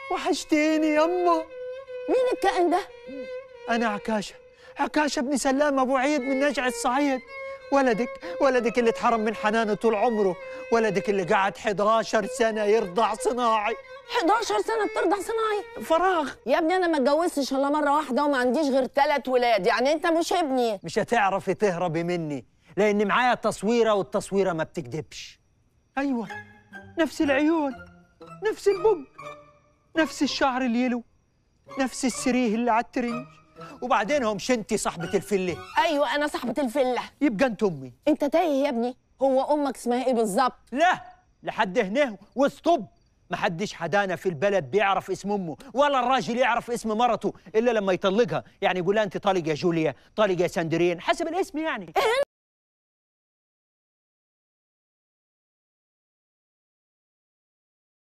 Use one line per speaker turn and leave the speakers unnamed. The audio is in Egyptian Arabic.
وحشتيني يما
مين الكائن ده؟
أنا عكاشة عكاشة ابن سلام أبو عيد من نجع الصعيد ولدك ولدك اللي اتحرم من حنانه طول عمره ولدك اللي قعد 11 سنة يرضع صناعي
11 سنة بترضع صناعي
فراغ
يا ابني أنا ما اتجوزتش إلا مرة واحدة وما عنديش غير ثلاث ولاد يعني أنت مش ابني
مش هتعرفي تهربي مني لأن معايا تصويرة والتصويرة ما بتكدبش أيوة نفس العيون نفس البق نفس الشعر اليلو نفس السريه اللي على الترنج وبعدين هم شنتي صاحبة الفلة
أيوة أنا صاحبة الفلة
يبقى انت أمي
أنت تايه يا ابني هو أمك اسمها إيه بالظبط؟
لا لحد هنا وستوب محدش حدانا في البلد بيعرف اسم امه ولا الراجل يعرف اسم مرته الا لما يطلقها يعني يقول لها انت طالق يا جوليا طالق يا سندرين حسب الاسم يعني